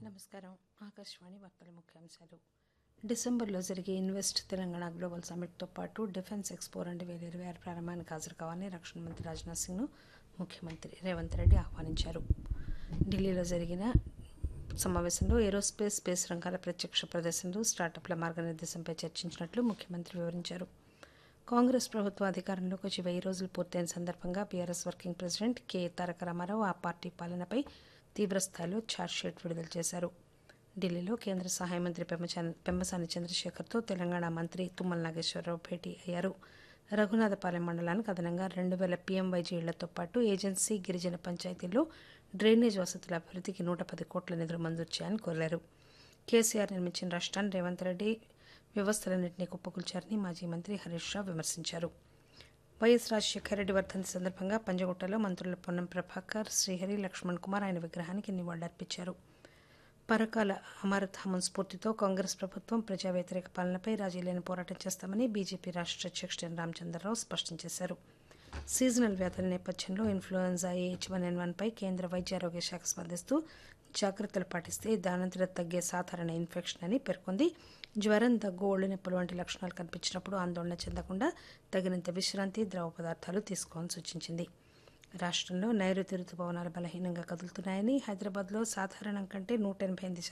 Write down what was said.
నమస్కారం ఆకాశవాణి వార్తల ముఖ్యాంశాలు డిసెంబర్లో జరిగే ఇన్వెస్ట్ తెలంగాణ గ్లోబల్ సమ్మిట్తో పాటు డిఫెన్స్ ఎక్స్పో రెండు వేల ఇరవై ఆరు ప్రారంభానికి హాజరు కావాలని రక్షణ మంత్రి రాజ్నాథ్ సింగ్ను ముఖ్యమంత్రి రేవంత్ రెడ్డి ఆహ్వానించారు ఢిల్లీలో జరిగిన సమావేశంలో ఏరోస్పేస్ స్పేస్ రంగాల ప్రత్యక్ష ప్రదర్శనలు స్టార్టప్ల మార్గనిర్దేశంపై చర్చించినట్లు ముఖ్యమంత్రి వివరించారు కాంగ్రెస్ ప్రభుత్వం అధికారంలోకి వచ్చి వెయ్యి రోజులు పూర్తయిన సందర్భంగా BRS working president K Taraka Ramarao ఆ పార్టీ పాలనపై తీవ్రస్థాయిలో ఛార్జ్షీట్ విడుదల చేశారు ఢిల్లీలో కేంద్ర సహాయ మంత్రి పెమ్మచా- పెమ్మసాని చంద్రశేఖర్తో తెలంగాణ మంత్రి తుమ్మల నాగేశ్వరరావు భేటీ అయ్యారు రఘునాథపాలెం మండలానికి అదనంగా రెండు వేల పీఎంవైజీ ఇళ్లతో పాటు ఏజెన్సీ గిరిజన పంచాయతీల్లో డ్రైనేజ్ వసతుల అభివృద్ధికి నూట పది కోట్ల నిధులు మంజూరు చేయాలని కోరారు కేసీఆర్ నిర్మించిన రాష్ట్రాన్ని రేవంత్ రెడ్డి వ్యవస్థలన్నింటినీ కుప్పకూల్చారని మాజీ మంత్రి హరీష్ రావు విమర్శించారు వైఎస్ రాజశేఖర రెడ్డి వర్ధంతి సందర్భంగా పంజగుట్టలో మంత్రుల పొన్నం ప్రభాకర్ శ్రీహరి లక్ష్మణ్ కుమార్ ఆయన విగ్రహానికి నివాళులర్పించారు పరకాల అమరధామం స్ఫూర్తితో కాంగ్రెస్ ప్రభుత్వం ప్రజా వ్యతిరేక పాలనపై రాజీ లేని పోరాటం చేస్తామని బీజేపీ రాష్ట్ర అధ్యక్షుడు ఎన్ రామచంద్రరావు స్పష్టం చేశారు సీజనల్ వ్యాధుల నేపథ్యంలో ఇన్ఫ్లుయెన్జా ఏహెచ్ వన్ ఎన్ వన్పై కేంద్ర వైద్య ఆరోగ్య శాఖ స్పందిస్తూ జాగ్రత్తలు పాటిస్తే దానంతట తగ్గే సాధారణ ఇన్ఫెక్షన్ అని పేర్కొంది జ్వరం దగ్గు ఒళ్ళు నొప్పులు వంటి లక్షణాలు కనిపించినప్పుడు ఆందోళన చెందకుండా తగినంత విశ్రాంతి ద్రవ పదార్థాలు తీసుకోవాలని సూచించింది రాష్ట్రంలో నైరుతి రుతుపవనాలు బలహీనంగా కదులుతున్నాయని హైదరాబాద్లో సాధారణం కంటే నూట ఎనభై ఎనిమిది